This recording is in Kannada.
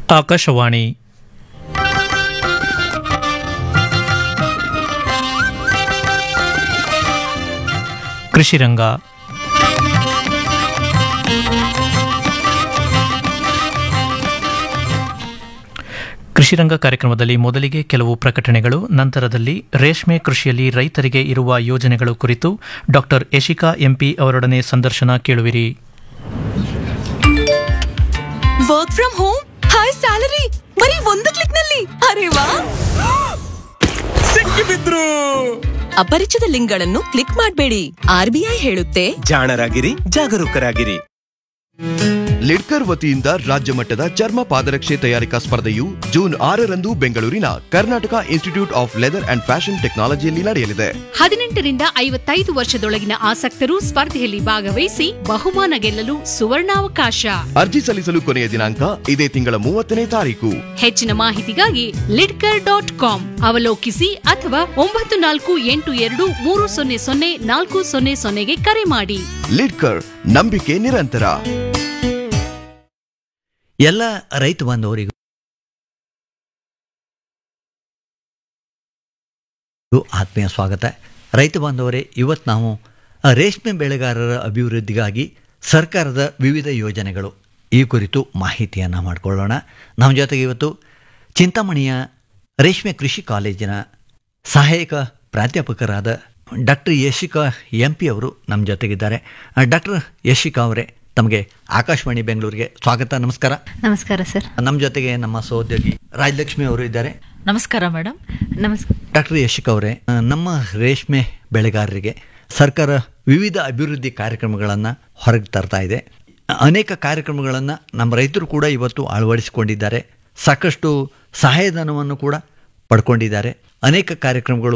ಆಕಾಶವಾಣಿ ಕೃಷಿ ರಂಗ ಕೃಷಿ ರಂಗ ಕಾರ್ಯಕ್ರಮದಲ್ಲಿ ಮೊದಲಿಗೆ ಕೆಲವು ಪ್ರಕಟಣೆಗಳು ನಂತರದಲ್ಲಿ ರೇಷ್ಮೆ ಕೃಷಿಯಲ್ಲಿ ರೈತರಿಗೆ ಇರುವ ಯೋಜನೆಗಳು ಕುರಿತು ಡಾಕ್ಟರ್ ಯಶಿಕಾ ಎಂಪಿ ಅವರೊಡನೆ ಸಂದರ್ಶನ ಕೇಳುವಿರಿ work from home high salary ಬರೀ ಒಂದು ಕ್ಲಿಕ್ ನಲ್ಲಿ ಅರೆ ವಾ ಸಿಕ್ಕಿಬಿದ್ರು ಅಪರಿಚಿತ ಲಿಂಕ್ಗಳನ್ನು ಕ್ಲಿಕ್ ಮಾಡಬೇಡಿ ಆರ್ಬಿಐ ಹೇಳುತ್ತೆ ಜಾಣರಾಗಿರಿ ಜಾಗರೂಕರಾಗಿರಿ ಲಿಡ್ಕರ್ ವತಿಯಿಂದ ರಾಜ್ಯ ಮಟ್ಟದ ಚರ್ಮ ಪಾದರಕ್ಷೆ ತಯಾರಿಕಾ ಸ್ಪರ್ಧೆಯು ಜೂನ್ ಆರರಂದು ಬೆಂಗಳೂರಿನ Karnataka institute of leather and fashion ಟೆಕ್ನಾಲಜಿಯಲ್ಲಿ ನಡೆಯಲಿದೆ ಹದಿನೆಂಟರಿಂದ ಐವತ್ತೈದು ವರ್ಷದೊಳಗಿನ ಆಸಕ್ತರು ಸ್ಪರ್ಧೆಯಲ್ಲಿ ಭಾಗವಹಿಸಿ ಬಹುಮಾನ ಗೆಲ್ಲಲು ಸುವರ್ಣಾವಕಾಶ ಅರ್ಜಿ ಸಲ್ಲಿಸಲು ಕೊನೆಯ ದಿನಾಂಕ ಇದೇ ತಿಂಗಳ ಮೂವತ್ತನೇ ತಾರೀಕು ಹೆಚ್ಚಿನ ಮಾಹಿತಿಗಾಗಿ ಲಿಡ್ಕರ್ ಡಾಟ್ ಕಾಮ್ ಅವಲೋಕಿಸಿ ಅಥವಾ ಒಂಬತ್ತು ನಾಲ್ಕು ಎಂಟು ಎರಡು ಮೂರು ಸೊನ್ನೆ ಸೊನ್ನೆ ನಾಲ್ಕು ಸೊನ್ನೆ ಸೊನ್ನೆಗೆ ಕರೆ ಮಾಡಿ ಲಿಡ್ಕರ್ ನಂಬಿಕೆ ನಿರಂತರ ಎಲ್ಲ ರೈತ ಬಾಂಧವರಿಗೂ ಆತ್ಮೀಯ ಸ್ವಾಗತ ರೈತ ಬಾಂಧವರೇ ಇವತ್ತು ನಾವು ಆ, ರೇಷ್ಮೆ ಬೆಳೆಗಾರರ ಅಭಿವೃದ್ಧಿಗಾಗಿ ಸರ್ಕಾರದ ವಿವಿಧ ಯೋಜನೆಗಳು ಈ ಕುರಿತು ಮಾಹಿತಿಯನ್ನು ಮಾಡಿಕೊಳ್ಳೋಣ ನಮ್ಮ ಜೊತೆಗೆ ಇವತ್ತು ಚಿಂತಾಮಣಿಯ ರೇಷ್ಮೆ ಕೃಷಿ ಕಾಲೇಜಿನ ಸಹಾಯಕ ಪ್ರಾಧ್ಯಾಪಕರಾದ ಡಾಕ್ಟರ್ ಯಶಿಕಾ ಎಂ ಪಿ ಅವರು ನಮ್ಮ ಜೊತೆಗಿದ್ದಾರೆ ಡಾಕ್ಟರ್ ಯಶಿಕಾ ಅವರೇ ತಮಗೆ ಆಕಾಶವಾಣಿ ಬೆಂಗಳೂರಿಗೆ ಸ್ವಾಗತ ನಮಸ್ಕಾರ ನಮಸ್ಕಾರ ಸರ್ ನಮ್ಮ ಜೊತೆಗೆ ನಮ್ಮ ಸಹೋದ್ಯೋಗಿ ರಾಜಲಕ್ಷ್ಮಿ ಅವರು ಇದ್ದಾರೆ ನಮಸ್ಕಾರ ಮೇಡಮ್ ನಮಸ್ಕಾರ ಡಾಕ್ಟರ್ ಯಶಿಕ್ ಅವರೇ ಆ, ನಮ್ಮ ರೇಷ್ಮೆ ಬೆಳೆಗಾರರಿಗೆ ಸರ್ಕಾರ ವಿವಿಧ ಅಭಿವೃದ್ಧಿ ಕಾರ್ಯಕ್ರಮಗಳನ್ನು ಹೊರಗೆ ತರ್ತಾ ಇದೆ ಅನೇಕ ಕಾರ್ಯಕ್ರಮಗಳನ್ನು ನಮ್ಮ ರೈತರು ಕೂಡ ಇವತ್ತು ಅಳವಡಿಸಿಕೊಂಡಿದ್ದಾರೆ ಸಾಕಷ್ಟು ಸಹಾಯಧನವನ್ನು ಕೂಡ ಪಡ್ಕೊಂಡಿದ್ದಾರೆ ಅನೇಕ ಕಾರ್ಯಕ್ರಮಗಳು